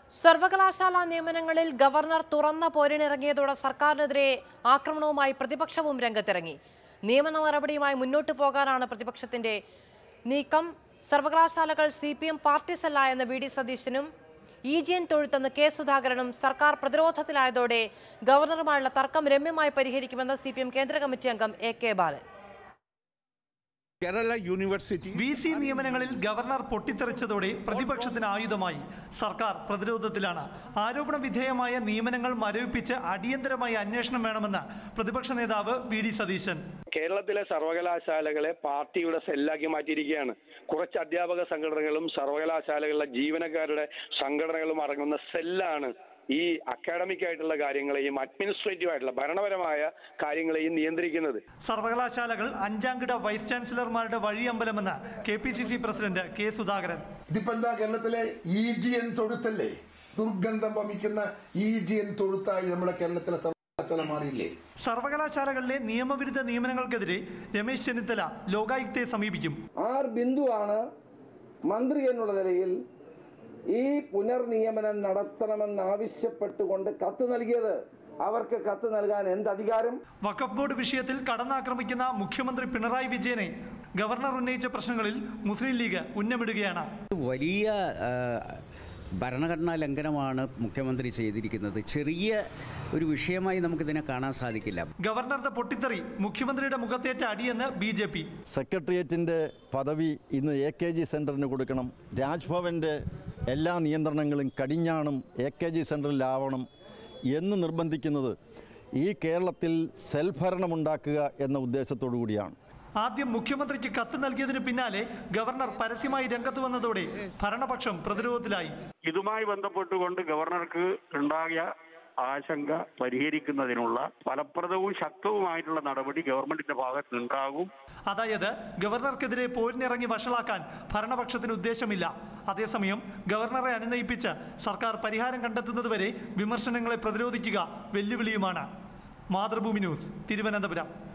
സർവകലാശാല നിയമനങ്ങളിൽ ഗവർണർ തുറന്ന പോരിനിറങ്ങിയതോടെ സർക്കാരിനെതിരെ ആക്രമണവുമായി പ്രതിപക്ഷവും രംഗത്തിറങ്ങി നിയമന നടപടിയുമായി മുന്നോട്ടു പോകാനാണ് പ്രതിപക്ഷത്തിന്റെ നീക്കം സർവകലാശാലകൾ സി പി എം പാർട്ടി സെല്ല എന്ന വി ഡി സതീശനും ഇ ജി എൻ തൊഴുത്തെന്ന് കെ സുധാകരനും സർക്കാർ പ്രതിരോധത്തിലായതോടെ ഗവർണറുമായുള്ള തർക്കം രമ്യമായി പരിഹരിക്കുമെന്ന് സി പി എം കേന്ദ്ര കമ്മിറ്റി അംഗം A K Balan Kerala University V C നിയമനങ്ങളിൽ ഗവർണർ പൊട്ടിത്തെറിച്ചതോടെ പ്രതിപക്ഷത്തിന് ആയുധമായി സർക്കാർ പ്രതിരോധത്തിലാണ് ആരോപണ വിധേയമായ നിയമനങ്ങൾ മരവിപ്പിച്ച് അടിയന്തരമായി അന്വേഷണം വേണമെന്ന് പ്രതിപക്ഷ നേതാവ് വി ഡി സതീശൻ കേരളത്തിലെ സർവകലാശാലകളെ പാർട്ടിയുടെ സെല്ലാക്കി മാറ്റിയിരിക്കുകയാണ് കുറച്ച് അധ്യാപക സംഘടനകളും സർവകലാശാലകളിലെ ജീവനക്കാരുടെ സംഘടനകളും അടങ്ങുന്ന സെല്ലാണ് ഈ അക്കാഡമിക് ആയിട്ടുള്ള കാര്യങ്ങളെയും അഡ്മിനിസ്ട്രേറ്റീവ് ആയിട്ടുള്ള ഭരണപരമായ കാര്യങ്ങളെയും നിയന്ത്രിക്കുന്നത് സർവകലാശാലകൾ അഞ്ചാംകിട വൈസ് ചാൻസലർമാരുടെ വഴിയമ്പലമെന്ന് K P C C president K Sudhakaran ഇതിപ്പോ എന്താ കേരളത്തിലെ ഇ ജി എൻ തൊഴുത്തല്ലേ ദുർഗന്ധം വമിക്കുന്ന ഇ ജി എൻ തൊഴുത്തായി നമ്മുടെ കേരളത്തിലെ സർവകലാശാല മാറിയില്ലേ സർവകലാശാലകളിലെ നിയമവിരുദ്ധ നിയമനങ്ങൾക്കെതിരെ രമേശ് ചെന്നിത്തല ലോകായുക്തയെ സമീപിക്കും ആർ ബിന്ദുവാണ് മന്ത്രി എന്നുള്ള നിലയിൽ ഈ പുനർനിയമനം നടത്തണമെന്നാവശ്യപ്പെട്ടുകൊണ്ട് കത്ത് നൽകിയത് അവർക്ക് കത്ത് നൽകാൻ എന്ത് അധികാരം വഖഫ് ബോർഡ് വിഷയത്തിൽ കടന്നാക്രമിക്കുന്ന മുഖ്യമന്ത്രി പിണറായി വിജയനെ ഗവർണർ ഉന്നയിച്ച പ്രശ്നങ്ങളിൽ മുസ്ലിം ലീഗ് ഉന്നമിടുകയാണ് വലിയ ആ, ഭരണഘടനാ ലംഘനമാണ് മുഖ്യമന്ത്രി ചെയ്തിരിക്കുന്നത് ചെറിയ ഒരു വിഷയമായി നമുക്കിതിനെ കാണാൻ സാധിക്കില്ല ഗവർണറുടെ പൊട്ടിത്തെറി മുഖ്യമന്ത്രിയുടെ മുഖത്തേറ്റ അടിയെന്ന് ബി ജെ പി സെക്രട്ടേറിയറ്റിൻ്റെ പദവി ഇന്ന് എ കെ ജി സെൻറ്ററിന് കൊടുക്കണം രാജ്ഭവൻ്റെ എല്ലാ നിയന്ത്രണങ്ങളും കടിഞ്ഞാണും എ കെ ജി സെൻറ്ററിലാവണം എന്ന് നിർബന്ധിക്കുന്നത് ഈ കേരളത്തിൽ സെൽഭരണമുണ്ടാക്കുക എന്ന ഉദ്ദേശത്തോടു കൂടിയാണ് ആദ്യം മുഖ്യമന്ത്രിക്ക് കത്ത് നൽകിയതിന് പിന്നാലെ ഗവർണർ പരസ്യമായി രംഗത്ത് വന്നതോടെ ഭരണപക്ഷം പ്രതിരോധത്തിലായി ഇതുമായി ബന്ധപ്പെട്ടുകൊണ്ട് ഗവർണർക്ക് ഉണ്ടായ ആശങ്ക പരിഹരിക്കുന്നതിനുള്ള ഫലപ്രദവും ശക്തവുമായിട്ടുള്ള നടപടി ഗവൺമെന്റിന്റെ ഭാഗത്ത് നിന്നുണ്ടാകും അതായത് ഗവർണർക്കെതിരെ പോരിനിറങ്ങി വഷളാക്കാൻ ഭരണപക്ഷത്തിന് ഉദ്ദേശമില്ല അതേസമയം ഗവർണറെ അനുനയിപ്പിച്ച് സർക്കാർ പരിഹാരം കണ്ടെത്തുന്നതുവരെ വിമർശനങ്ങളെ പ്രതിരോധിക്കുക വെല്ലുവിളിയുമാണ് മാതൃഭൂമി ന്യൂസ് തിരുവനന്തപുരം